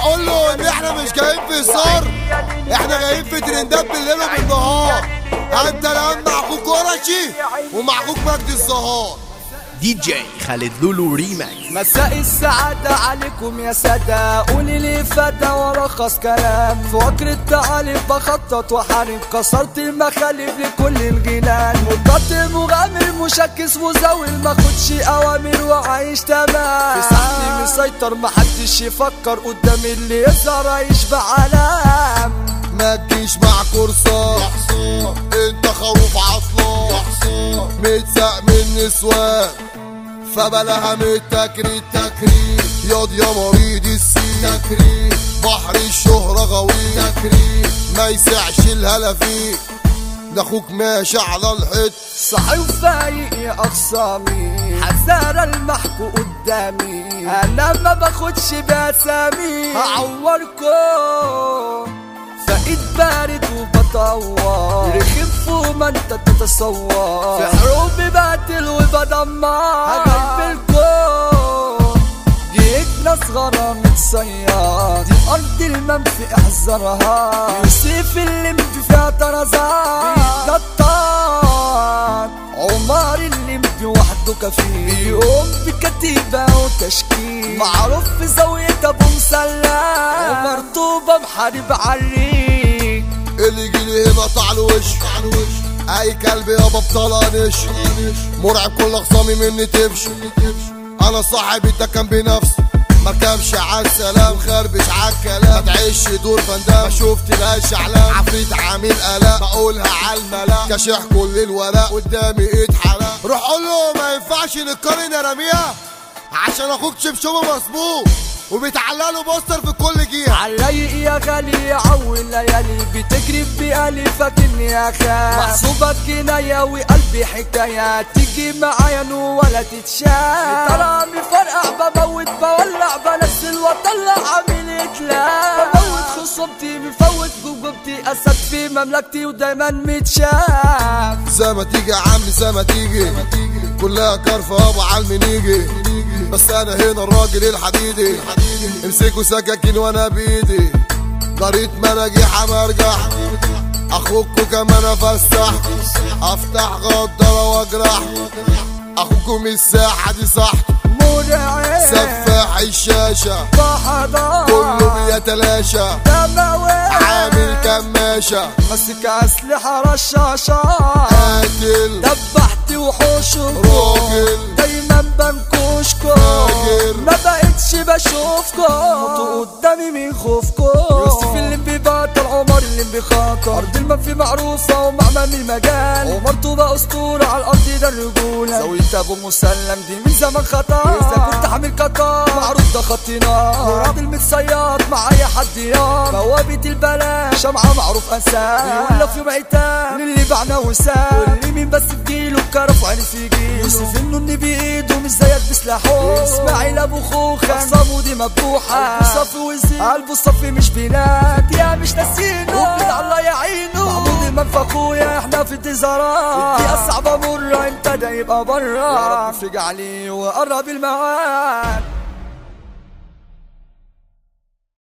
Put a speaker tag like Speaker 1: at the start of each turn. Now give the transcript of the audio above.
Speaker 1: قول له ان احنا مش جايين في هزار احنا جايين في ترندات بالليل وبالنهار انت الان مع اخوك قرشي ومع اخوك مجدي الزهار
Speaker 2: دي جي خالد لولو ريماكس
Speaker 3: مساء السعادة عليكم يا سادة قولي لي فدا ورخص كلام في وكر التعاليف بخطط وحارب كسرت المخالف لكل الجنان مقاتل مغامر مشكس مزاول ماخدش اوامر وعايش تمام في سحني مسيطر محدش يفكر قدام اللي يظهر يشبع علام
Speaker 1: ما تجيش مع كورسات انت خروف عطلان متساق من نسوان فبلاها من التكريت تكريت ياض يا مريض السين تكريت بحر الشهرة غويط تكريت ما يسعش الهلا فيك ده اخوك ماشي على الحيط
Speaker 3: صحي وفايق يا اخصامي حزارة المحكو قدامي انا ما باخدش باسامي هعوركم فايد بارد وبطور رخف وما انت تتصور في حروبي بقتل وبدمر هجيبلكم جيت ناس غرام متصياد دي ارض المنفي احذرها يوسف اللي فيها طرزات بيضطر عمر اللي وحده كفيل بيقوم بكتيبة وتشكيل معروف في زاوية ابو مسلم ومرطوبة محارب عريق
Speaker 1: اللي يجيلي هنا طع الوش اي كلب يابا بطلانش مرعب كل اخصامي مني تمشي انا صاحب انت كان بنفسي ما كانش عالسلام خربش عالكلام ما تعيش دور فندام ما شفتلهاش اعلام عفريت عامل قلق بقولها عالملا كشح كل الورق قدامي اتحرق روح قول له ما ينفعش نتقارن يا رمية عشان اخوك شبشبه مظبوط وبيتعلق له بوستر في كل جهه
Speaker 3: عالرايق يا غالي عول ليالي بتجري بقلي فاكرني اخاف محسوبك جناية وقلبي حكاية تيجي معايا نو ولا تتشاف طالع فرقع بموت بولع بنزل واطلع عامل اتلاف بموت خصومتي بفوت جوجبتي اسد في مملكتي ودايما متشاف
Speaker 1: زي ما تيجي يا عم زي ما تيجي كلها كرفة ابو علم نيجي بس انا هنا الراجل الحديدي امسكوا سكاكين وانا بايدي قريت مراجيح مرجح اخوكوا كمان افسح افتح غدرة واجرح اخوكم الساحة دي صح
Speaker 3: مرعب
Speaker 1: سفاح الشاشة
Speaker 3: بحضر
Speaker 1: كله بيتلاشى
Speaker 3: دموي
Speaker 1: عامل كماشة
Speaker 3: ماسك اسلحة رشاشة
Speaker 1: قاتل
Speaker 3: دبحت وحوشكم
Speaker 1: راجل.
Speaker 3: دايما بنكشكم
Speaker 1: راجل.
Speaker 3: ما بقتش بشوفكم موتوا قدامي من خوفكم يوسف اللي بيبطل عمر اللي بيخاطر ارض المنفي معروفة ومعمم المجال عمرته بقى اسطورة على الارض ده الرجولة زاوية ابو مسلم دي من زمن خطر اذا كنت حامل قطار معروف ده خطي نار راجل متصياد مع اي حد يار بوابة البلاء شمعة معروف انسان يقول لك في يوم عتاب اللي باعنا وسام واللي مين بس في جيله بكرف وعين في جيله يوسف انه اني بايده مش زيك بسلاحه اسماعيل ابو خوخة اخصامه دي مذبوحة قلبه صفي وزين قلبه صفي مش بينات يا مش ناسينه وبيد الله يعينه محمود المنفى اخويا احنا في انتظارات دي صعبة مرة امتى ده يبقى برا يا رب فرج عليه وقرب المواد